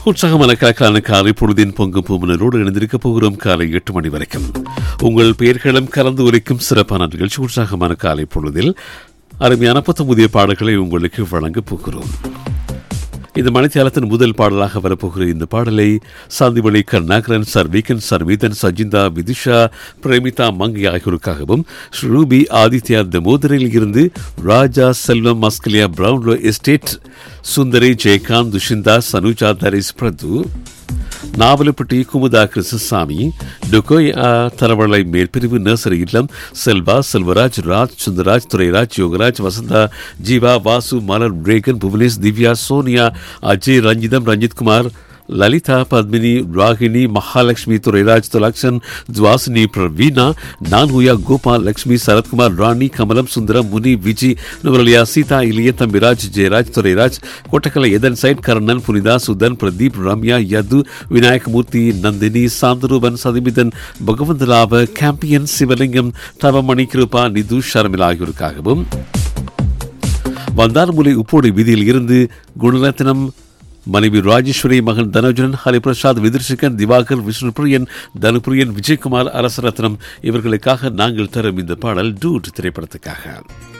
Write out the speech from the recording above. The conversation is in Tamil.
உற்சாகமான கலக்கலான காலை பொழுதின் பொங்கும் பூமனரோடு இணைந்திருக்க போகிறோம் காலை எட்டு மணி வரைக்கும் உங்கள் பெயர்களும் கலந்து உரைக்கும் சிறப்பான நிகழ்ச்சி உற்சாகமான காலை பொழுதில் அருமையான புத்த புதிய பாடல்களை உங்களுக்கு வழங்கப் போகிறோம் இந்த மணித்தியாலத்தின் முதல் பாடலாக வரப்போகிற இந்த பாடலை சாந்திவளி கருணாகரன் சர் வீக்கன் சர் வீதன் சஜிந்தா விதிஷா பிரேமிதா மங்கி ஆகியோருக்காகவும் ஸ்ரூபி ஆதித்யா தமோதரில் இருந்து ராஜா செல்வம் மஸ்கலியா பிரவுன்லோ எஸ்டேட் சுந்தரி ஜெயகாந்த் துஷிந்தா சனுஜா தரிஸ் பிரது நாவலப்பட்டி குமுதா கிருஷ்ணசாமி டுகோய் தரவளை மேற்பிரிவு நர்சரி இல்லம் செல்வா செல்வராஜ் ராஜ் சுந்தராஜ் துரைராஜ் யோகராஜ் வசந்தா ஜீவா வாசு மலர் பிரேகன் புவனேஷ் திவ்யா சோனியா அஜய் ரஞ்சிதம் ரஞ்சித் குமார் லலிதா பத்மினி ராகினி மகாலட்சுமி துரைராஜ் துலக்ஷன் துவாசினி பிரவீனா நான்குயா கோபால் லட்சுமி சரத்குமார் ராணி கமலம் சுந்தரம் முனி விஜி நுவரலியா சீதா இலிய தம்பிராஜ் ஜெயராஜ் துரைராஜ் கொட்டக்கலை எதன் சைட் கர்ணன் புனிதா சுதன் பிரதீப் ரம்யா யது விநாயகமூர்த்தி நந்தினி சாந்தரூபன் சதிமிதன் பகவந்தலாவ கேம்பியன் சிவலிங்கம் தவமணி கிருபா நிது ஷர்மில் ஆகியோருக்காகவும் வந்தார்முலை உப்போடு வீதியில் இருந்து குணரத்னம் மனைவி ராஜேஸ்வரி மகன் தனோஜனன் ஹரிபிரசாத் விதிர்ஷிகன் திவாகர் விஷ்ணுபிரியன் தனுபிரியன் விஜயகுமார் அரசரத்னம் இவர்களுக்காக நாங்கள் தரும் இந்த பாடல் டூட் திரைப்படத்துக்காக